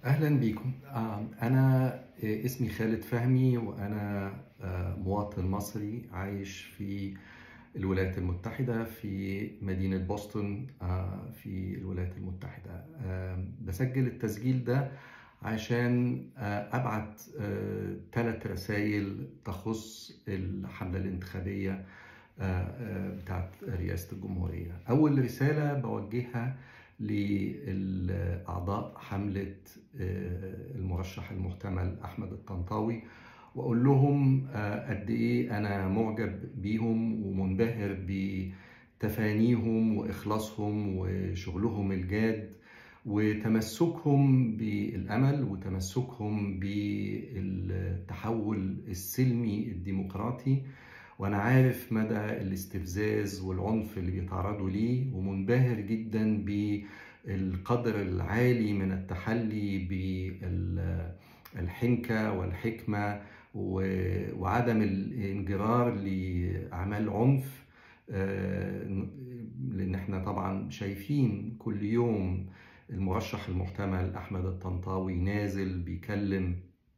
أهلا بكم أنا اسمي خالد فهمي وأنا مواطن مصري عايش في الولايات المتحدة في مدينة بوسطن في الولايات المتحدة بسجل التسجيل ده عشان أبعت ثلاث رسائل تخص الحملة الانتخابية بتاعت رئاسة الجمهورية أول رسالة بوجهها لأعضاء حملة المرشح المحتمل أحمد الطنطاوي وأقول لهم قد إيه أنا معجب بيهم ومنبهر بتفانيهم وإخلاصهم وشغلهم الجاد وتمسكهم بالأمل وتمسكهم بالتحول السلمي الديمقراطي وانا عارف مدى الاستفزاز والعنف اللي بيتعرضوا ليه ومنبهر جدا بالقدر العالي من التحلي بالحنكة والحكمة وعدم الانجرار لأعمال عنف لأن احنا طبعا شايفين كل يوم المرشح المحتمل أحمد الطنطاوي نازل بيكلم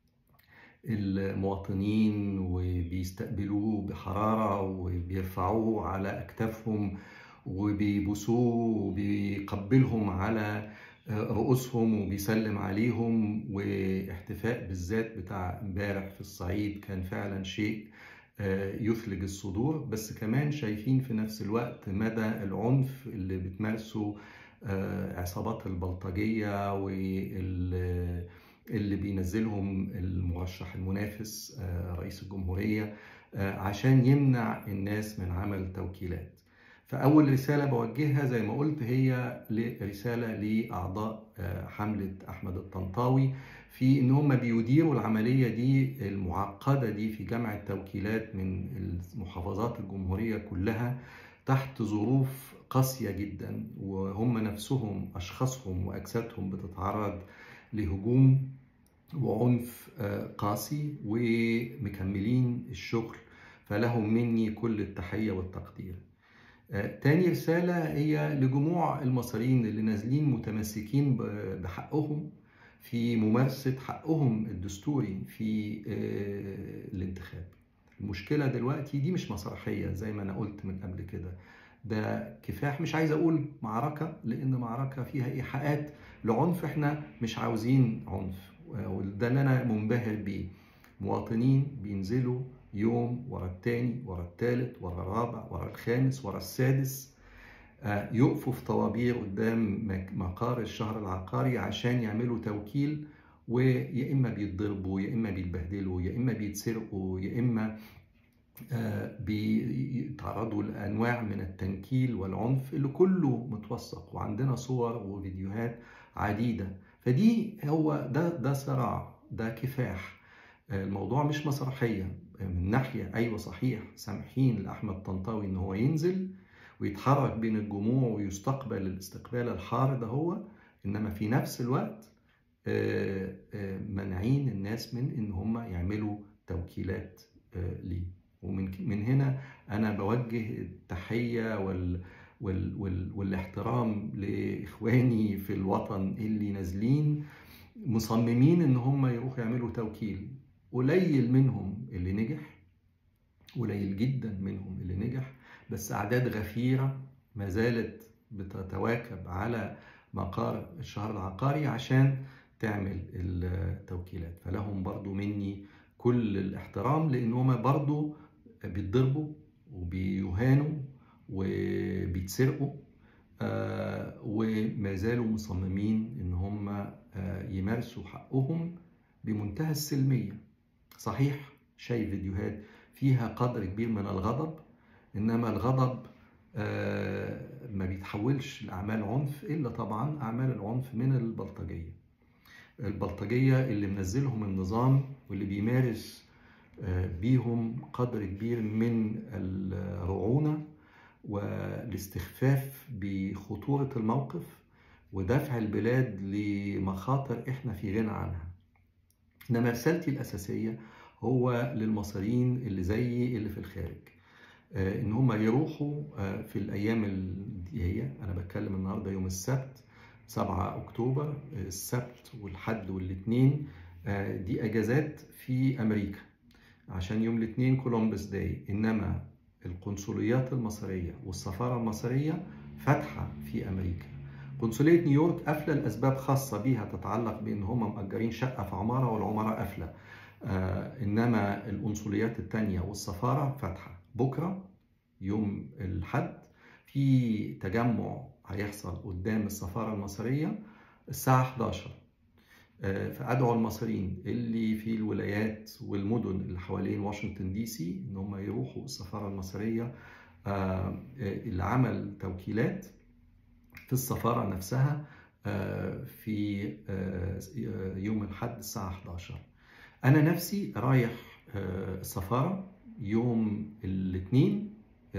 المواطنين وبيستقبلوه بحرارة وبيرفعوه على أكتافهم وبيبوسوه وبيقبلهم على رؤوسهم وبيسلم عليهم واحتفاء بالذات بتاع امبارح في الصعيد كان فعلا شيء يثلج الصدور بس كمان شايفين في نفس الوقت مدى العنف اللي بتمارسه عصابات البلطجية وال اللي بينزلهم المرشح المنافس رئيس الجمهورية عشان يمنع الناس من عمل توكيلات فأول رسالة بوجهها زي ما قلت هي رسالة لأعضاء حملة أحمد الطنطاوي في إن هم بيديروا العملية دي المعقدة دي في جمع التوكيلات من محافظات الجمهورية كلها تحت ظروف قاسية جدا وهم نفسهم أشخاصهم وأجسادهم بتتعرض لهجوم وعنف قاسي ومكملين الشغل فلهم مني كل التحية والتقدير تاني رسالة هي لجموع المصريين اللي نازلين متمسكين بحقهم في ممارسة حقهم الدستوري في الانتخاب المشكلة دلوقتي دي مش مسرحية زي ما أنا قلت من قبل كده ده كفاح مش عايز اقول معركه لان معركه فيها ايحاءات لعنف احنا مش عاوزين عنف وده اللي انا منبهر بيه مواطنين بينزلوا يوم ورا التاني ورا التالت ورا الرابع ورا الخامس ورا السادس يقفوا في طوابير قدام مقار الشهر العقاري عشان يعملوا توكيل ويا اما بيتضربوا يا اما بيتبهدلوا يا اما بيتسرقوا يا اما بيتعرضوا لانواع من التنكيل والعنف اللي كله متوثق وعندنا صور وفيديوهات عديده فدي هو ده ده صراع ده كفاح الموضوع مش مسرحيه من ناحيه ايوه صحيح سامحين لاحمد طنطاوي ان هو ينزل ويتحرك بين الجموع ويستقبل الاستقبال الحار ده هو انما في نفس الوقت منعين الناس من ان هم يعملوا توكيلات ليه ومن من هنا انا بوجه التحيه وال وال وال والاحترام لاخواني في الوطن اللي نازلين مصممين ان هم يروحوا يعملوا توكيل قليل منهم اللي نجح قليل جدا منهم اللي نجح بس اعداد غفيره ما زالت بتتواكب على مقار الشهر العقاري عشان تعمل التوكيلات فلهم برضو مني كل الاحترام لان هم برضو بيتضربوا وبيهانوا وبيتسرقوا آه وما زالوا مصممين ان هم آه يمارسوا حقهم بمنتهى السلميه صحيح شايف فيديوهات فيها قدر كبير من الغضب انما الغضب آه ما بيتحولش لاعمال عنف الا طبعا اعمال العنف من البلطجيه البلطجيه اللي منزلهم النظام واللي بيمارس بيهم قدر كبير من الرعونة والاستخفاف بخطورة الموقف ودفع البلاد لمخاطر احنا في غنى عنها انما رسالتي الاساسيه هو للمصريين اللي زيي اللي في الخارج ان هم يروحوا في الايام اللي هي انا بتكلم النهارده يوم السبت 7 أكتوبر السبت والحد والاثنين دي أجازات في أمريكا عشان يوم الاثنين كولومبس داي إنما القنصليات المصرية والسفارة المصرية فاتحة في أمريكا قنصلية نيويورك قافلة لأسباب خاصة بيها تتعلق بإن هم مأجرين شقة في عمارة والعمارة قافلة آه إنما القنصليات التانية والسفارة فاتحة بكرة يوم الحد في تجمع هيحصل قدام السفارة المصرية الساعة 11 آه فأدعو المصريين اللي في الولايات والمدن اللي حوالين واشنطن دي سي إن هم يروحوا السفارة المصرية آه لعمل توكيلات في السفارة نفسها في يوم الحد الساعة 11 أنا نفسي رايح السفارة يوم الاثنين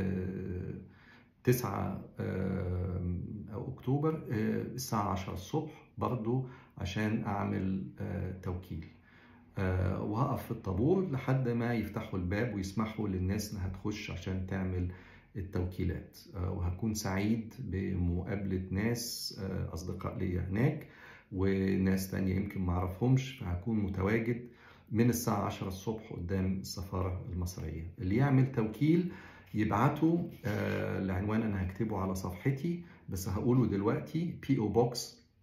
9 أكتوبر الساعة 10 الصبح برضو عشان أعمل توكيل وهقف في الطابور لحد ما يفتحوا الباب ويسمحوا للناس إنها تخش عشان تعمل التوكيلات وهكون سعيد بمقابلة ناس أصدقاء ليا هناك وناس تانية يمكن معرفهمش فهكون متواجد من الساعة 10 الصبح قدام السفارة المصرية اللي يعمل توكيل يبعته العنوان أنا هكتبه على صفحتي بس هقوله دلوقتي PO Box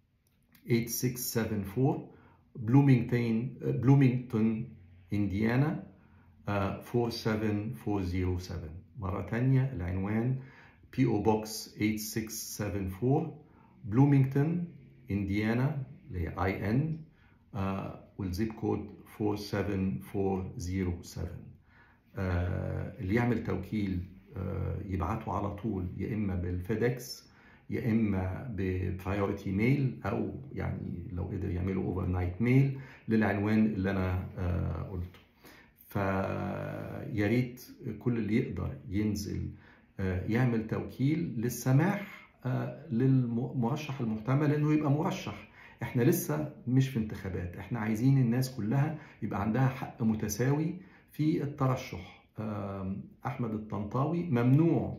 8674 بلومينغتون بلومينغتون إنديانا 47407 مرة تانية العنوان PO Box 8674 بلومينغتون إنديانا اللي هي IN آه والزيب كود 47407 آه اللي يعمل توكيل آه يبعته على طول يا إما بالفيدكس يا إما ببرايورتي ميل أو يعني لو قدر يعمله أوفر نايت ميل للعنوان اللي أنا قلته فيا ريت كل اللي يقدر ينزل يعمل توكيل للسماح للمرشح المحتمل انه يبقى مرشح احنا لسه مش في انتخابات احنا عايزين الناس كلها يبقى عندها حق متساوي في الترشح احمد الطنطاوي ممنوع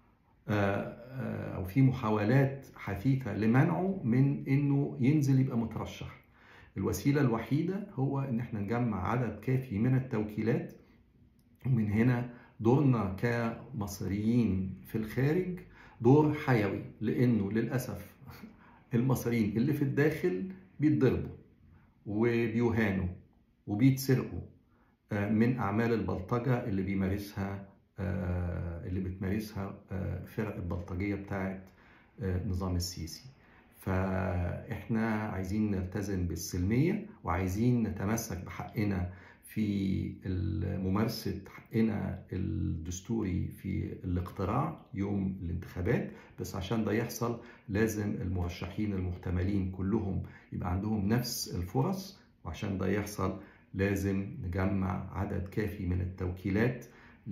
او في محاولات حثيثه لمنعه من انه ينزل يبقى مترشح الوسيلة الوحيدة هو إن إحنا نجمع عدد كافي من التوكيلات ومن هنا دورنا كمصريين في الخارج دور حيوي لأنه للأسف المصريين اللي في الداخل بيتضربوا وبيهانوا وبيتسرقوا من أعمال البلطجة اللي بيمارسها اللي بتمارسها فرق البلطجية بتاعت نظام السيسي فاحنا عايزين نلتزم بالسلميه وعايزين نتمسك بحقنا في ممارسه حقنا الدستوري في الاقتراع يوم الانتخابات بس عشان ده يحصل لازم المرشحين المحتملين كلهم يبقى عندهم نفس الفرص وعشان ده يحصل لازم نجمع عدد كافي من التوكيلات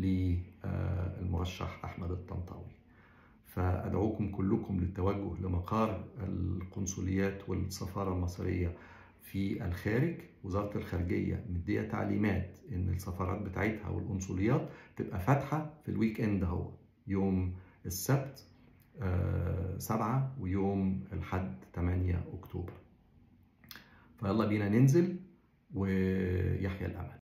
للمرشح احمد الطنطاوي فأدعوكم كلكم للتوجه لمقار القنصليات والسفارة المصرية في الخارج وزارة الخارجية مدية تعليمات إن السفارات بتاعتها والقنصليات تبقى فاتحة في الويك إند هو يوم السبت سبعة ويوم الحد 8 أكتوبر فيلا بينا ننزل ويحيى الأمل